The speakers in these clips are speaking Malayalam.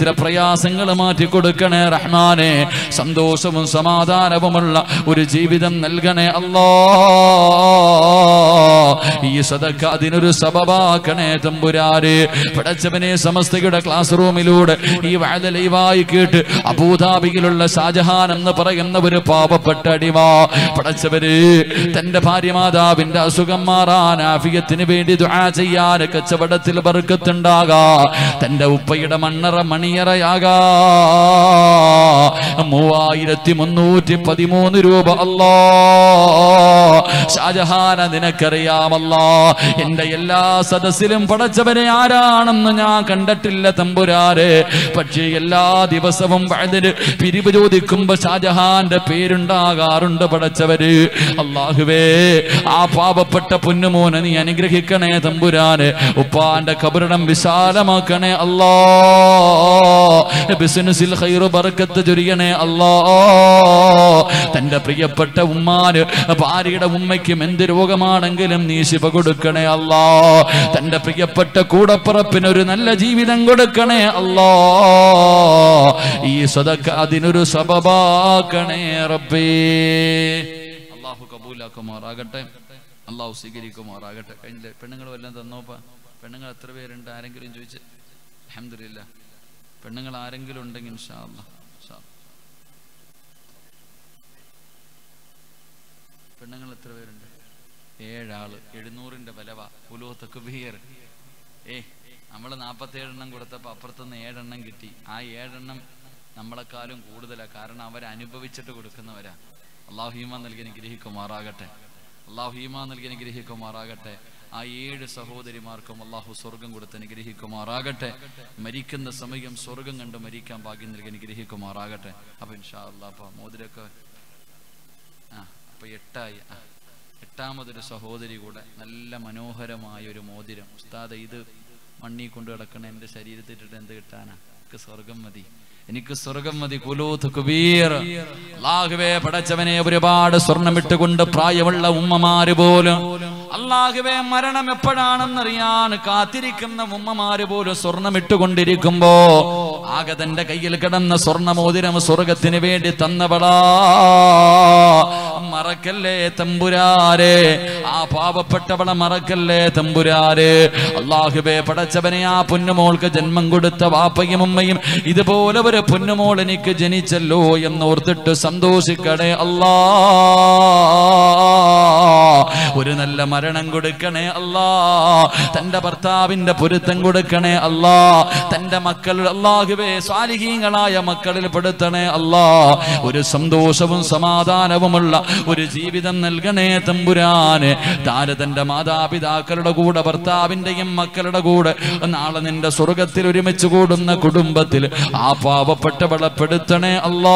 ജീവിതത്തിലെ പ്രയാസങ്ങൾ മാറ്റി കൊടുക്കണേ റഹ്മാനെ സന്തോഷവും സമാധാനവുമുള്ള ഒരു ജീവിതം നൽകണേ അല്ലാ ഈ സദക്ക അതിനൊരു സബബാക്കണേ തമ്പുരാരെ പടച്ചവനെ സമസ്തയുടെ ക്ലാസ് റൂമിലൂടെ ഈ വാഴ ലൈവായി കേട്ട് അബൂദാബിയിലുള്ള ഷാജഹാൻ എന്ന് പറയുന്ന ഒരു പാവപ്പെട്ട അടിമ പടച്ചവര് തന്റെ ഭാര്യ മാതാവിന്റെ അസുഖം മാറാൻ ആഫിയത്തിന് വേണ്ടി ദുആ ചെയ്യാൻ കച്ചവടത്തിൽ ബർക്കത്തുണ്ടാകാ തന്റെ ഉപ്പയുടെ മണ്ണറ മണിയറയാകാ മൂവായിരത്തി മുന്നൂറ്റി പതിമൂന്ന് രൂപ അല്ലാ ഷാജഹാന നിനക്കറിയാമല്ലോ എന്റെ എല്ലാ സദസ്സിലും പടച്ചവനെ ആരാണെന്ന് ഞാൻ കണ്ടിട്ടില്ല തമ്പുരാരെ പക്ഷേ എല്ലാ ദിവസവും വഴുതിന് പിരിവ് ചോദിക്കുമ്പോ ഷാജഹാന്റെ പേരുണ്ടാകാറുണ്ട് പടച്ചവര് അള്ളാഹുവേ ആ പാവപ്പെട്ട പൊന്നുമോനെ നീ അനുഗ്രഹിക്കണേ തമ്പുരാനെ ഉപ്പാന്റെ കബറിടം വിശാലമാക്കണേ അല്ലാ ബിസിനസ്സിൽ ഹൈറ് ബർക്കത്ത് ചൊരിയണേ അല്ലാ തന്റെ പ്രിയപ്പെട്ട ഉമ്മാന് ഭാര്യയുടെ ഉമ്മയ്ക്കും എന്ത് രോഗമാണെങ്കിലും നീ ശിവ കൊടുക്കണേ അല്ലാ തന്റെ പ്രിയപ്പെട്ട കൂടപ്പുറപ്പിന് ഒരു നല്ല ജീവിതം കൊടുക്കണേ അല്ലാ ഈ സ്വതക്ക അതിനൊരു സബബാക്കണേ റബ്ബേ അള്ളാഹു കബൂലാക്കുമാറാകട്ടെ അള്ളാഹു സ്വീകരിക്കുമാറാകട്ടെ കഴിഞ്ഞില്ലേ പെണ്ണുങ്ങൾ വല്ലതും തന്നോപ്പ പെണ്ണുങ്ങൾ എത്ര പേരുണ്ട് ആരെങ്കിലും ചോദിച്ച് അഹമ്മദില്ല പെണ്ണുങ്ങൾ ആരെങ്കിലും ഉണ്ടെങ്കിൽ ഇൻഷാ അല്ലാ ഇൻഷാ അല്ലാ. പെണ്ണുങ്ങൾ എത്ര പേരുണ്ട് ഏഴാള് എഴുന്നൂറിന്റെ വിലവ പുലോ തക്കുബീർ ഏ നമ്മൾ നാൽപ്പത്തേഴെണ്ണം കൊടുത്തപ്പോൾ അപ്പുറത്തുനിന്ന് ഏഴെണ്ണം കിട്ടി ആ ഏഴെണ്ണം നമ്മളെക്കാളും കൂടുതലാണ് കാരണം അവർ അനുഭവിച്ചിട്ട് കൊടുക്കുന്നവരാ അള്ളാഹു ഹീമ നൽകി അനുഗ്രഹിക്കുമാറാകട്ടെ അള്ളാഹു ഹീമ നൽകി അനുഗ്രഹിക്കുമാറാകട്ടെ ആ ഏഴ് സഹോദരിമാർക്കും അള്ളാഹു സ്വർഗം കൊടുത്ത് അനുഗ്രഹിക്കുമാറാകട്ടെ മരിക്കുന്ന സമയം സ്വർഗം കണ്ട് മരിക്കാൻ ഭാഗ്യം നൽകി അനുഗ്രഹിക്കുമാറാകട്ടെ അപ്പൊ ഇൻഷാ അള്ളാഹ് അപ്പൊ മോതിരൊക്കെ ആ അപ്പൊ എട്ടായി ആ എട്ടാമതൊരു സഹോദരി കൂടെ നല്ല മനോഹരമായ ഒരു മോതിരം ഉസ്താദ് ഇത് മണ്ണി കൊണ്ട് കിടക്കണ എൻ്റെ ശരീരത്തിട്ടിട്ട് എന്ത് കിട്ടാനാ എനിക്ക് സ്വർഗം മതി എനിക്ക് സ്വർഗം മതി കുലൂത്ത് കുബീർ അള്ളാഹുവേ പടച്ചവനെ ഒരുപാട് സ്വർണ്ണമിട്ടുകൊണ്ട് പ്രായമുള്ള ഉമ്മമാര് പോലും അള്ളാഹുവേ മരണം എപ്പോഴാണെന്നറിയാൻ കാത്തിരിക്കുന്ന ഉമ്മമാര് പോലും സ്വർണ്ണമിട്ടുകൊണ്ടിരിക്കുമ്പോ ആകെ തന്റെ കയ്യിൽ കിടന്ന സ്വർണ്ണമോതിരം സ്വർഗത്തിന് വേണ്ടി തന്നവളാ മറക്കല്ലേ തമ്പുരാരെ ആ പാവപ്പെട്ടവളെ മറക്കല്ലേ തമ്പുരാരെ അള്ളാഹുബേ പടച്ചവനെ ആ പൊന്നുമോൾക്ക് ജന്മം കൊടുത്ത വാപ്പയും ഉമ്മയും ഇതുപോലെ ഒരു പൊന്നുമോൾ എനിക്ക് ജനിച്ചല്ലോ എന്നോർത്തിട്ട് സന്തോഷിക്കണേ അല്ലാ ഒരു നല്ല മരണം കൊടുക്കണേ അല്ലാ തന്റെ ഭർത്താവിന്റെ പൊരുത്തം കൊടുക്കണേ അല്ലാ തന്റെ മക്കൾ അള്ളാഹുവേ സ്വാലിഹീങ്ങളായ മക്കളിൽ പെടുത്തണേ അല്ലാ ഒരു സന്തോഷവും സമാധാനവുമുള്ള ഒരു ജീവിതം നൽകണേ തമ്പുരാന് താന് തന്റെ മാതാപിതാക്കളുടെ കൂടെ ഭർത്താവിന്റെയും മക്കളുടെ കൂടെ നാളെ നിന്റെ സ്വർഗത്തിൽ ഒരുമിച്ച് കൂടുന്ന കുടുംബത്തിൽ ആ പാവപ്പെട്ടവളെ പെടുത്തണേ അല്ലാ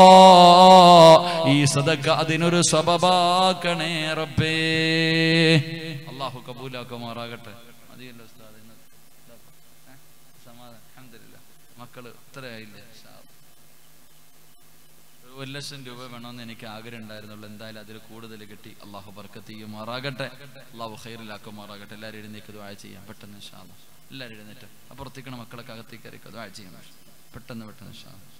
ഈ സദക്ക അതിനൊരു സബബാക്കണേ റബ്ബേ അള്ളാഹു കബൂലാക്കുമാറാകട്ടെ മതിയല്ലോ ഉസ്താദ് ഇന്ന് ഇതാ. ഏ? സമാധാനം അൽഹംദുലില്ലാ. മക്കള് ഇത്രയായില്ലേ ഇൻഷാ അല്ലാ. ഒരു ലക്ഷം രൂപ വേണമെന്ന് എനിക്ക് ആഗ്രഹം ഉണ്ടായിരുന്നുള്ളൂ എന്തായാലും അതിൽ കൂടുതൽ കിട്ടി അള്ളാഹു ബർക്കത്ത് ചെയ്യുമാറാകട്ടെ അള്ളാഹു ഹൈറിലാക്കുമാറാകട്ടെ എല്ലാവരും എഴുന്നേക്ക് ദ്വാഴ ചെയ്യാം പെട്ടെന്ന് ഇൻഷാ അല്ലാ. എല്ലാവരും എഴുന്നേറ്റ് അപ്പുറത്തേക്കണ മക്കളൊക്കെ അകത്തേക്ക് കയറി ദ്വാഴ ചെയ്യാം പെട്ടെന്ന് പെട്ടെന്ന് ഇൻഷാ അല്ലാ.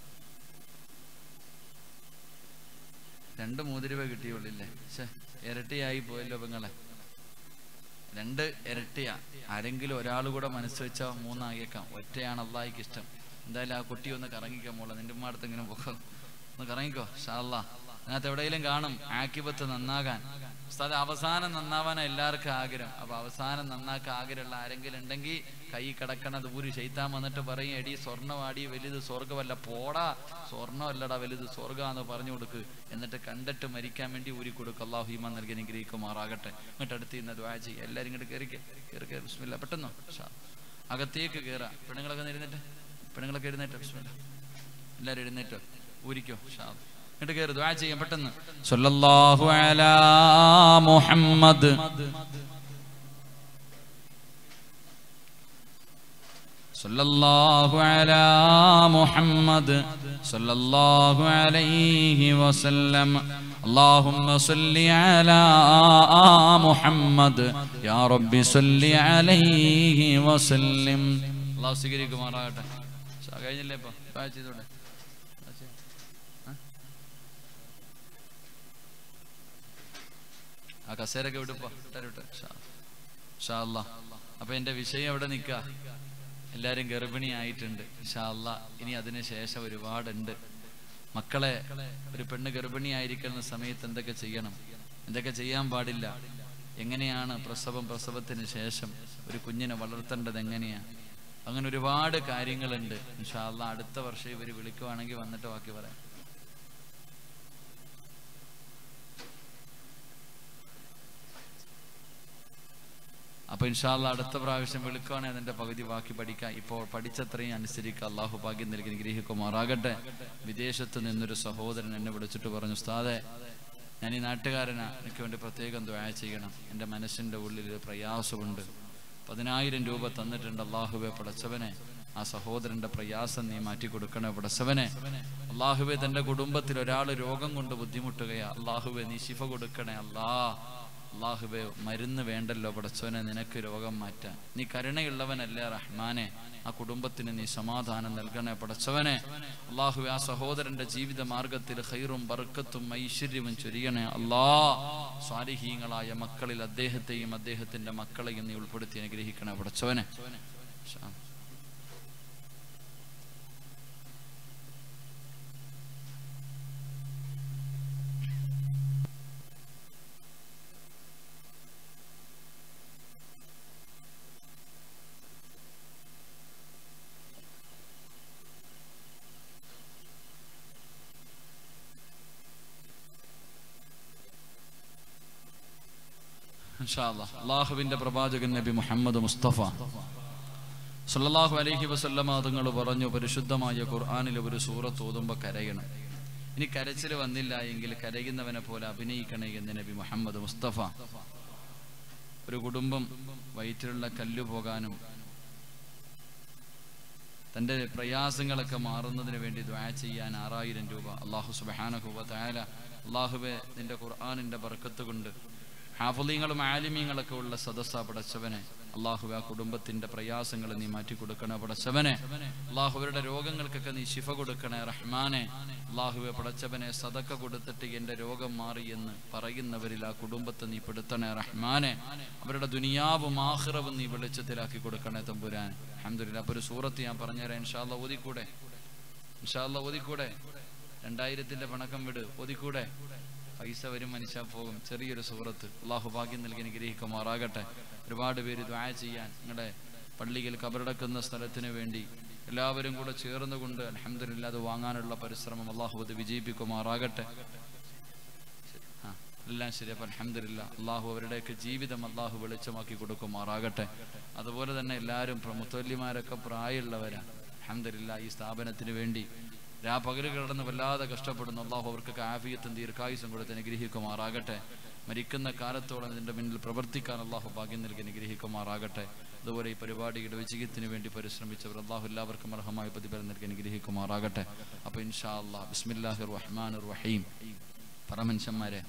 രണ്ട് മൂന്ന് രൂപ കിട്ടിയുള്ളില്ലേ ശേ ഇരട്ടിയായി പോയല്ലോ പെങ്ങളെ രണ്ട് ഇരട്ടിയാ ആരെങ്കിലും ഒരാൾ കൂടെ മനസ്സ് വെച്ചാൽ മൂന്നാകിയേക്കാം ഒറ്റയാണ് അള്ളാഹിക്ക് ഇഷ്ടം എന്തായാലും ആ കുട്ടി ഒന്ന് കറങ്ങിക്കാൻ മോളെ നിന്റെ ഉമ്മ അടുത്ത് ഇങ്ങനെ പോക്കോ ഒന്ന് കറങ്ങിക്കോ ഷാല്ല അതിനകത്ത് എവിടെയെങ്കിലും കാണും ആക്കിപത്ത് നന്നാകാൻ ഉസ്താദ് അവസാനം നന്നാവാനാ എല്ലാവർക്കും ആഗ്രഹം അപ്പൊ അവസാനം നന്നാക്കാൻ ആഗ്രഹമുള്ള ആരെങ്കിലും ഉണ്ടെങ്കിൽ കൈ കിടക്കണത് ഊരി ശൈത്താൻ വന്നിട്ട് പറയും എടി സ്വർണ്ണവാടി വലുത് സ്വർഗമല്ല പോടാ സ്വർണ്ണമല്ലടാ വലുത് സ്വർഗാന്ന് പറഞ്ഞു കൊടുക്ക് എന്നിട്ട് കണ്ടിട്ട് മരിക്കാൻ വേണ്ടി ഊരി കൊടുക്കുക അള്ളാഹു ഹീമാൻ നൽകി അനുഗ്രഹിക്കുമാറാകട്ടെ ഇങ്ങോട്ട് അടുത്ത് ഇന്ന് ദ്വാ ചെയ്യും എല്ലാവരും ഇങ്ങോട്ട് കയറി കയറി കയറി ബിസ്മില്ല പെട്ടെന്നോ ഷാ. അകത്തേക്ക് കയറാ പെണ്ണുങ്ങളൊക്കെ ഒന്ന് എഴുന്നേറ്റ് പെണ്ണുങ്ങളൊക്കെ എഴുന്നേറ്റ് ബിസ്മില്ല എല്ലാവരും എഴുന്നേറ്റോ ഊരിക്കോ ഷാ എന്നിട്ട് കയറി ദ്വാ ചെയ്യാം പെട്ടെന്ന് സല്ലല്ലാഹു അലാ മുഹമ്മദ് സല്ലല്ലാഹു അലാ മുഹമ്മദ് സല്ലല്ലാഹു അലൈഹി വസല്ലം اللهم صل على محمد يا رب صل عليه وسلم الله സ്വീകരിക്കുമാറാകട്ടെ ഷാ കഴിഞ്ഞില്ലേ ഇപ്പൊ ദുആ ചെയ്തോടെ ദുആ ചെയ്യാം. ആ? ആ കസേരൊക്കെ വിടുപ്പോ വിട്ടെ ഷാ അല്ലാ അപ്പൊ എന്റെ വിഷയം എവിടെ നിക്ക എല്ലാരും ഗർഭിണിയായിട്ടുണ്ട് ഷാ അല്ലാ ഇനി അതിന് ശേഷം ഒരുപാടുണ്ട് മക്കളെ ഒരു പെണ്ണ് ഗർഭിണിയായിരിക്കുന്ന സമയത്ത് എന്തൊക്കെ ചെയ്യണം എന്തൊക്കെ ചെയ്യാൻ പാടില്ല എങ്ങനെയാണ് പ്രസവം പ്രസവത്തിന് ശേഷം ഒരു കുഞ്ഞിനെ വളർത്തേണ്ടത് എങ്ങനെയാ അങ്ങനെ ഒരുപാട് കാര്യങ്ങളുണ്ട് ഇൻഷാ അല്ലാ അടുത്ത വർഷം ഇവർ വിളിക്കുവാണെങ്കിൽ വന്നിട്ട് ബാക്കി പറയാം അപ്പൊ ഇൻഷാല്ല അടുത്ത പ്രാവശ്യം വിളിക്കുവാണെങ്കിൽ അതിന്റെ പകുതി ബാക്കി പഠിക്കാം ഇപ്പോൾ പഠിച്ചത്രയും അനുസരിക്കുക അള്ളാഹു ഭാഗ്യം നൽകി ഗ്രഹിക്കുമാറാകട്ടെ വിദേശത്ത് നിന്നൊരു സഹോദരൻ എന്നെ വിളിച്ചിട്ട് പറഞ്ഞു ഉസ്താദെ ഞാൻ ഈ നാട്ടുകാരനാ എനിക്ക് വേണ്ടി പ്രത്യേകം ദ്വായ ചെയ്യണം എൻ്റെ മനസ്സിൻ്റെ ഉള്ളിൽ ഒരു പ്രയാസമുണ്ട് പതിനായിരം രൂപ തന്നിട്ടുണ്ട് അള്ളാഹുവെ പടച്ചവനെ ആ സഹോദരന്റെ പ്രയാസം നീ മാറ്റി കൊടുക്കണേ പടച്ചവനെ അള്ളാഹുവെ തന്റെ കുടുംബത്തിൽ ഒരാൾ രോഗം കൊണ്ട് ബുദ്ധിമുട്ടുകയാ അള്ളാഹുവെ നീ ശിഫ കൊടുക്കണേ അല്ലാ അള്ളാഹുബെ മരുന്ന് വേണ്ടല്ലോ പടച്ചവനെ നിനക്ക് രോഗം മാറ്റാൻ നീ കരുണയുള്ളവനല്ലേ റഹ്മാനെ ആ കുടുംബത്തിന് നീ സമാധാനം നൽകണേ പടച്ചവനെ അള്ളാഹുബെ ആ സഹോദരന്റെ ജീവിത മാർഗത്തിൽ ഹൈറും ബർക്കത്തും ഐശ്വര്യവും ചൊരിയണേ അല്ലാ സ്വാലിഹീങ്ങളായ മക്കളിൽ അദ്ദേഹത്തെയും അദ്ദേഹത്തിന്റെ മക്കളെയും നീ ഉൾപ്പെടുത്തി അനുഗ്രഹിക്കണേ പടച്ചവനെ ഷാ. ഇൻഷാ അല്ലാ. അള്ളാഹുവിന്റെ പ്രവാചകൻ നബി മുഹമ്മദ് മുസ്തഫ സല്ലല്ലാഹു അലൈഹി വസല്ലമ തങ്ങൾ പറഞ്ഞു പരിശുദ്ധമായ ഖുർആനിലെ ഒരു സൂറത്ത് ഓതുമ്പോൾ കരയണം ഇനി കരച്ചിൽ വന്നില്ല എങ്കിൽ കരയുന്നവനെ പോലെ അഭിനയിക്കണേ എന്ന് നബി മുഹമ്മദ് മുസ്തഫ ഒരു കുടുംബം വയറ്റിലുള്ള കല്ല് പോകാനും തന്റെ പ്രയാസങ്ങളൊക്കെ മാറുന്നതിന് വേണ്ടി ദ്വാ ചെയ്യാൻ ആറായിരം രൂപ അള്ളാഹു സുബാനഹുബ തായാല അള്ളാഹുബെ നിന്റെ ഖുർആാനിന്റെ ബർക്കത്ത് കൊണ്ട് ഹാഫലീങ്ങളും ആലിമീങ്ങളൊക്കെ ഉള്ള സദസ്സ പടച്ചവനെ അള്ളാഹു ആ കുടുംബത്തിന്റെ പ്രയാസങ്ങൾ നീ മാറ്റി കൊടുക്കണേ പടച്ചവനെ അള്ളാഹുവരുടെ രോഗങ്ങൾക്കൊക്കെ നീ ശിഫ കൊടുക്കണേ റഹ്മാനെ അള്ളാഹുവെ പടച്ചവനെ സതക്ക കൊടുത്തിട്ട് എന്റെ രോഗം മാറി എന്ന് പറയുന്നവരിൽ ആ കുടുംബത്തെ നീ പെടുത്തണേ റഹ്മാനെ അവരുടെ ദുനിയാവും ആഹ്റവും നീ വെളിച്ചത്തിലാക്കി കൊടുക്കണേ തമ്പുരാൻ അഹമ്മദില്ല അപ്പൊ ഒരു സൂറത്ത് ഞാൻ പറഞ്ഞുതരാം ഇൻഷാല്ല ഓതിക്കൂടെ ഇൻഷാല്ല ഓതിക്കൂടെ രണ്ടായിരത്തിന്റെ പണക്കം വിട് ഓതിക്കൂടെ പൈസ വരും മനുഷ്യ പോകും ചെറിയൊരു സുഹൃത്ത് അള്ളാഹു ഭാഗ്യം നൽകി അനുഗ്രഹിക്കുമാറാകട്ടെ ഒരുപാട് പേര് ദ്വായ ചെയ്യാൻ നിങ്ങളുടെ പള്ളിയിൽ കബറടക്കുന്ന സ്ഥലത്തിന് വേണ്ടി എല്ലാവരും കൂടെ ചേർന്നുകൊണ്ട് അലഹമില്ല അത് വാങ്ങാനുള്ള പരിശ്രമം അള്ളാഹു അത് വിജയിപ്പിക്കുമാറാകട്ടെ ആ, എല്ലാം ശരി അപ്പൊ അലഹമില്ല അള്ളാഹു അവരുടെയൊക്കെ ജീവിതം അള്ളാഹു വെളിച്ചമാക്കി കൊടുക്കുമാറാകട്ടെ അതുപോലെ തന്നെ എല്ലാവരും മുത്തല്ലിമാരൊക്കെ പ്രായമുള്ളവരാണ് അലഹമില്ല ഈ സ്ഥാപനത്തിന് വേണ്ടി രാ പകല് കിടന്ന് വല്ലാതെ കഷ്ടപ്പെടുന്നു അള്ളാഹു അവർക്ക് ആഫിയത്തും ദീർഘായുസും കൊടുത്ത് അനുഗ്രഹിക്കുമാറാകട്ടെ മരിക്കുന്ന കാലത്തോളം ഇതിന്റെ മുന്നിൽ പ്രവർത്തിക്കാൻ അള്ളാഹു ഭാഗ്യം നൽകി അനുഗ്രഹിക്കുമാറാകട്ടെ അതുപോലെ ഈ പരിപാടിയുടെ വിജയത്തിന് വേണ്ടി പരിശ്രമിച്ചവർ അള്ളാഹു എല്ലാവർക്കും അർഹമായ പ്രതിഫലം നൽകി അനുഗ്രഹിക്കുമാറാകട്ടെ അപ്പൊ ഇൻഷാ അള്ളാഹ് ബിസ്മില്ലാഹിർ റഹ്മാനിർ റഹീം പറ മനുഷ്യന്മാരെ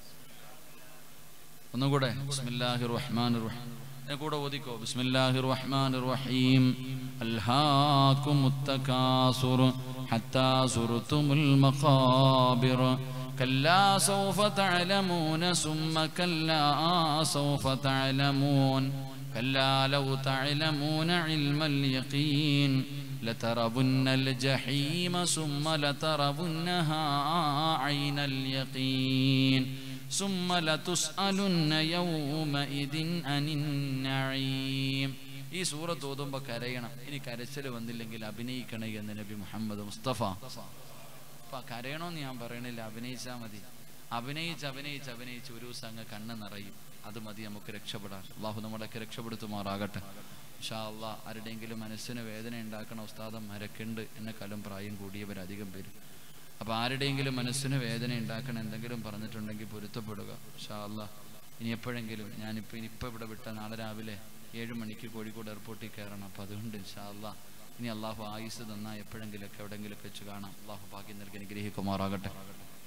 ഒന്നുകൂടെ ബിസ്മില്ലാഹിർ റഹ്മാനിർ റഹീം എന്നെ കൂടെ ഓദിക്കോ ബിസ്മില്ലാഹിർ റഹ്മാനിർ റഹീം അൽഹാകുമുത് തകാസുർ ഹത്താ സുർതുമുൽ മഖാബിർ كلا سوف تعلمون ثم كلا سوف تعلمون كلا لو تعلمون علم اليقين لتربن الجحيم ثم لتربنها عين اليقين ثم لتسألن يومئذ عن النعيم ഈ സൂറത്ത് ഓതുമ്പോൾ കരയണം ഇനി കരച്ചിൽ വന്നില്ലെങ്കിൽ അഭിനയിക്കണേ എന്ന് നബി മുഹമ്മദ് മുസ്തഫ അപ്പൊ കരയണമെന്ന് ഞാൻ പറയണില്ല അഭിനയിച്ചാൽ മതി അഭിനയിച്ച് അഭിനയിച്ച് അഭിനയിച്ച് ഒരു ദിവസം അങ്ങ് കണ്ണ് നിറയും അത് മതി നമുക്ക് രക്ഷപ്പെടാൻ അള്ളാഹു നമ്മളൊക്കെ രക്ഷപ്പെടുത്തുമാറാകട്ടെ ഷാ അള്ളാഹ് ആരുടെയെങ്കിലും മനസ്സിന് വേദന ഉണ്ടാക്കണ ഉസ്താദന്മാരൊക്കെ ഉണ്ട് എന്നെക്കാളും പ്രായം കൂടിയവർ അധികം പേര് അപ്പൊ ആരുടെയെങ്കിലും മനസ്സിന് വേദന ഉണ്ടാക്കണം എന്തെങ്കിലും പറഞ്ഞിട്ടുണ്ടെങ്കിൽ പൊരുത്തപ്പെടുക ഷാ അള്ളാഹ് ഇനി എപ്പോഴെങ്കിലും ഞാനിപ്പോൾ ഇനിയിപ്പോൾ ഇവിടെ വിട്ട നാളെ രാവിലെ ഏഴ് മണിക്ക് കോഴിക്കോട് എയർപോർട്ടിൽ കയറണം അപ്പം അതുകൊണ്ട് ഇൻഷാ അള്ളാഹ് ഇനി അള്ളാഹു ആയുസ് തന്നാൽ എപ്പോഴെങ്കിലൊക്കെ എവിടെയെങ്കിലൊക്കെ വെച്ച് കാണാം അള്ളാഹു ഭാഗ്യം നൽകി അനുഗ്രഹിക്കുമാറാകട്ടെ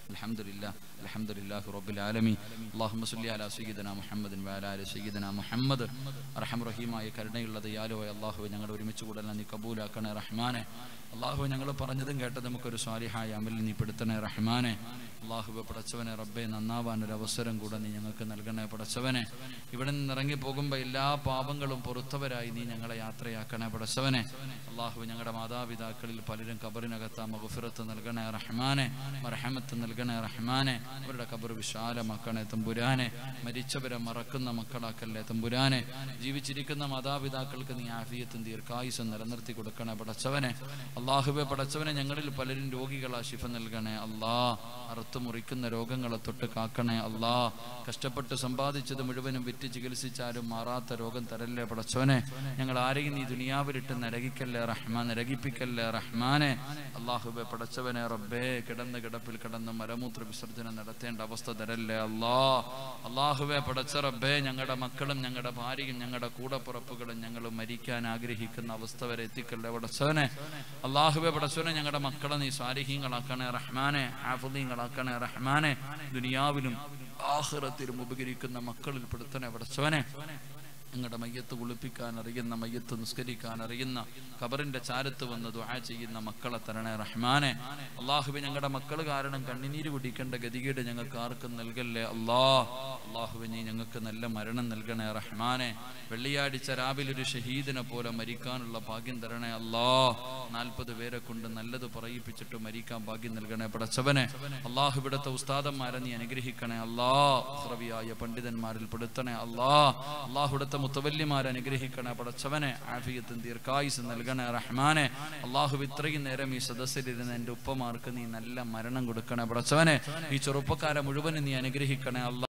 الحمد لله الحمد لله رب العالمين اللهم صل على سيدنا محمد وعلى آل سيدنا محمد അർഹം റഹീമായ കരുണയുള്ള ദയാലുവായ അള്ളാഹു ഞങ്ങൾ ഒരുമിച്ച് കൂടല നീ കബൂലാക്കണേ റഹ്മാനെ അള്ളാഹു ഞങ്ങൾ പറഞ്ഞതും കേട്ടത് നമുക്കൊരു സ്വാലിഹായ അമലിൽ നീ പെടുത്തണേ റഹ്മാനെ അള്ളാഹുബെ പടച്ചവനെ റബ്ബെ നന്നാവാൻ ഒരു അവസരം കൂടെ നീ ഞങ്ങൾക്ക് നൽകണേ പടച്ചവനെ ഇവിടെ നിന്ന് ഇറങ്ങി പോകുമ്പോൾ എല്ലാ പാപങ്ങളും പൊറുത്തവരായി നീ ഞങ്ങളെ യാത്രയാക്കണേ പടച്ചവനെ അള്ളാഹു ഞങ്ങളുടെ മാതാപിതാക്കളിൽ പലരും കബറിനകത്ത് മഹഫിറത്ത് നൽകണേ റഹ്മാനെ മർഹമത്ത് നൽകണേ റഹ്മാനെ അവരുടെ കബർ വിശാലമാക്കണേ തമ്പുരാനെ മരിച്ചവരെ മറക്കുന്ന മക്കളാക്കല്ലേ തമ്പുരാനെ ജീവിച്ചിരിക്കുന്ന മാതാപിതാക്കൾക്ക് നീ ആഫിയത്തും ദീർഘായുസം നിലനിർത്തി കൊടുക്കണേ പടച്ചവനെ അള്ളാഹുബെ പടച്ചവനെ ഞങ്ങളിൽ പലരും രോഗികളാ ശിഫ നൽകണേ അല്ലാ അറുത്തു മുറിക്കുന്ന രോഗങ്ങളെ തൊട്ട് കാക്കണേ അല്ലാ കഷ്ടപ്പെട്ട് സമ്പാദിച്ചത് മുഴുവനും വിറ്റ് ചികിത്സിച്ചാലും മാറാത്ത രോഗം തരല്ലേ പടച്ചവനെ ഞങ്ങൾ ആരെയും നീ ദുനിയാവിലിട്ട് നരകിക്കല്ലേ റഹ്മാൻ നരകിപ്പിക്കല്ലേ റഹ്മാനെ അള്ളാഹുബെ പടച്ചവനെ റബ്ബേ കിടന്ന് കിടപ്പിൽ കിടന്ന് മലമൂത്ര വിസർജനം നടത്തേണ്ട അവസ്ഥ തരല്ലേ അല്ലാ അള്ളാഹുബെ പടച്ച റബ്ബേ ഞങ്ങളുടെ മക്കളും ഞങ്ങളുടെ ഭാര്യയും ഞങ്ങളുടെ കൂടപ്പുറപ്പുകളും ഞങ്ങൾ മരിക്കാൻ ആഗ്രഹിക്കുന്ന അവസ്ഥ വരെ എത്തിക്കല്ലേ പടച്ചവനെ അള്ളാഹുബെ പടച്ചവനെ ഞങ്ങളുടെ മക്കളെ നീ സ്വാരിഹീങ്ങളാക്കണേ റഹ്മാനെ ആഫുദീങ്ങളാക്കണേ റഹ്മാനെ ദുനിയാവിലും ആഹ്റത്തിലും ഉപകരിക്കുന്ന മക്കളിൽ പെടുത്തണേ പടച്ചവനെ ഞങ്ങളുടെ മയ്യത്ത് കുളിപ്പിക്കാൻ അറിയുന്ന മയ്യത്ത് നിസ്കരിക്കാൻ അറിയുന്ന ഖബറിന്റെ ചാരത്ത് വന്ന് ദുആ ചെയ്യുന്ന മക്കളെ തരണേ റഹ്മാനെ അള്ളാഹുബെ ഞങ്ങളുടെ മക്കൾ കാരണം കണ്ണുനീര് കുടിക്കേണ്ട ഗതികേട് ഞങ്ങൾക്ക് ആർക്കും നൽകല്ലേ അല്ലാ അള്ളാഹുബെ നീ ഞങ്ങൾക്ക് നല്ല മരണം നൽകണേ റഹ്മാനെ വെള്ളിയാഴ്ച രാവിലെ ഒരു ഷഹീദിനെ പോലെ മരിക്കാനുള്ള ഭാഗ്യം തരണേ അല്ലാ നാൽപ്പത് പേരെ കൊണ്ട് നല്ലത് പറയിപ്പിച്ചിട്ട് മരിക്കാൻ ഭാഗ്യം നൽകണേ പടച്ചവനെ അള്ളാഹു ഇവിടുത്തെ ഉസ്താദന്മാരെ നീ അനുഗ്രഹിക്കണേ അല്ലാ ഉസ്രവിയായ പണ്ഡിതന്മാരിൽ പെടുത്തണേ അല്ലാ അള്ളാഹു ഇവിടുത്തെ മുത്തവല്യമാരെ അനുഗ്രഹിക്കണേ പടച്ചവനെ ആഫിയത്തും ദീർഘായുസ് നൽകണേ റഹ്മാനെ അള്ളാഹു ഇത്രയും നേരം ഈ സദസ്സിലിരുന്ന് എൻ്റെ ഉപ്പമാർക്ക് നീ നല്ല മരണം കൊടുക്കണേ പടച്ചവനെ ഈ ചെറുപ്പക്കാരെ മുഴുവനും നീ അനുഗ്രഹിക്കണേ അല്ലാ